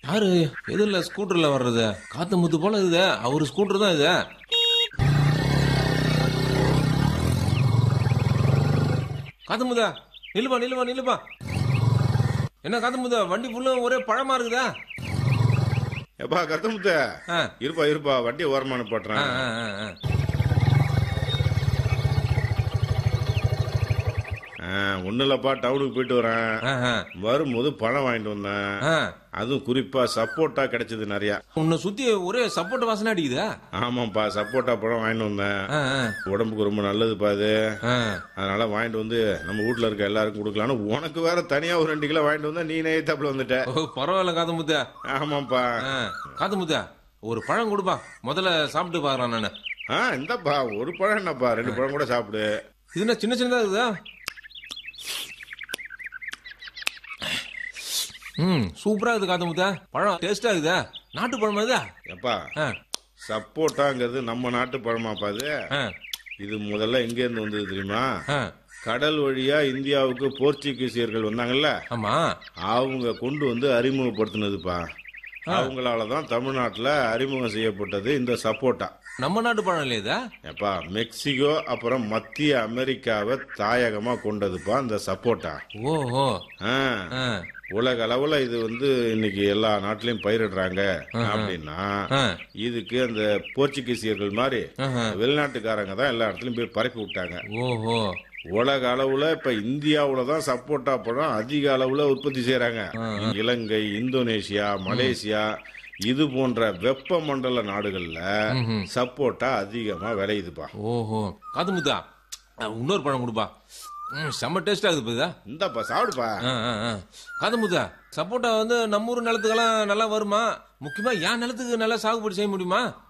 யாரு எதிரில் ஸ்கூட்டர்ல வர்றது காத்து முத்து போல இது அவரு ஸ்கூட்டர் தான் இது காத்து முதா நில்லுப்பா நில்லுப்பா நில்லுப்பா என்ன காத்து முதா வண்டி ஃபுல்லா ஒரே பழமா இருக்குதா எப்பா கருத்தமுத்த ஆ. இருப்பா இருப்பா வண்டி ஓரமான ஆ, போட்டுறேன் ஆ, ஆ, ஆ. ஒன்னும் இல்லப்பா டவுனுக்கு போயிட்டு வரேன் ஆ, ஆ. வரும்போது பழம் வாங்கிட்டு வந்தேன் ஆ. அதுவும் குறிப்பா சப்போட்டா கிடைச்சது நிறைய உன்னை சுத்தி ஒரே சப்போர்ட் வாசனை அடிக்குதா ஆமாப்பா சப்போட்டா பழம் வாங்கிட்டு வந்தேன் ஆ, ஆ, உடம்புக்கு ரொம்ப நல்லதுப்பா அது ஆ. அதனால வாங்கிட்டு வந்து நம்ம வீட்ல இருக்க எல்லாருக்கும் கொடுக்கலான்னு உனக்கு வேற தனியா ஒரு ரெண்டு கிலோ வாங்கிட்டு வந்தா நீ நேத்தாப்புல வந்துட்ட ஓ, பரவாயில்ல காத்து முத்தா ஆமாப்பா ஆ, காத்து முத்தா ஒரு பழம் கொடுப்பா முதல்ல சாப்பிட்டு பாக்குறேன் நானு ஆ இந்தாப்பா ஒரு பழம் என்னப்பா ரெண்டு பழம் கூட சாப்பிடு இது என்ன சின்ன சின்னதா இருக்குதா ம் சூப்பரா இருக்குது காத்து முத்தா பழம் டேஸ்டா இருக்குதா நாட்டு பழமா இதா எப்பா ஆ, சப்போட்டாங்கிறது நம்ம நாட்டு பழமாப்பா அது ஆ, இது முதல்ல எங்க இருந்து வந்தது தெரியுமா ஆ. கடல் வழியா இந்தியாவுக்கு போர்ச்சுகீசியர்கள் வந்தாங்கல்ல ஆமா அவங்க கொண்டு வந்து அறிமுகப்படுத்தினதுப்பா அவங்களால தான் தமிழ்நாட்டில் அறிமுகம் செய்யப்பட்டது இந்த சப்போட்டா நம்ம நாட்டு பழம் இல்லையா இதா எப்பா மெக்சிகோ அப்புறம் மத்திய அமெரிக்காவை தாயகமா கொண்டதுப்பா இந்த சப்போட்டா ஓஹோ ஆ, ஆ, உலக அளவுல இது வந்து இன்னைக்கு எல்லா நாட்டிலையும் பயிரிடுறாங்க அப்படின்னா ஆ, இதுக்கு அந்த போர்ச்சுகீசியர்கள் மாதிரி ஆஹா. வெளிநாட்டுக்காரங்க தான் எல்லா இடத்துலயும் போய் பரப்பி விட்டாங்க ஓஹோ உலக அளவுல இப்ப இந்தியாவுல தான் சப்போட்டா பழம் அதிக அளவுல உற்பத்தி செய்யறாங்க இலங்கை இந்தோனேஷியா மலேசியா இது போன்ற வெப்பமண்டல நாடுகள்ல சப்போட்டா அதிகமா விளையுதுப்பா ஓஹோ காத்து முத்தா ஆ, இன்னொரு பழம் கொடுப்பா ம் செம்ம டேஸ்டா இருக்குது இதா இந்தாப்பா சாப்பிடுப்பா ஆ, ஆ, ஆ. காது முத்தா சப்போட்டா வந்து நம்ம ஊர் நிலத்துக்கெல்லாம் நல்லா வருமா முக்கியமா என் நிலத்துக்கு நல்லா சாகுபடி செய்ய முடியுமா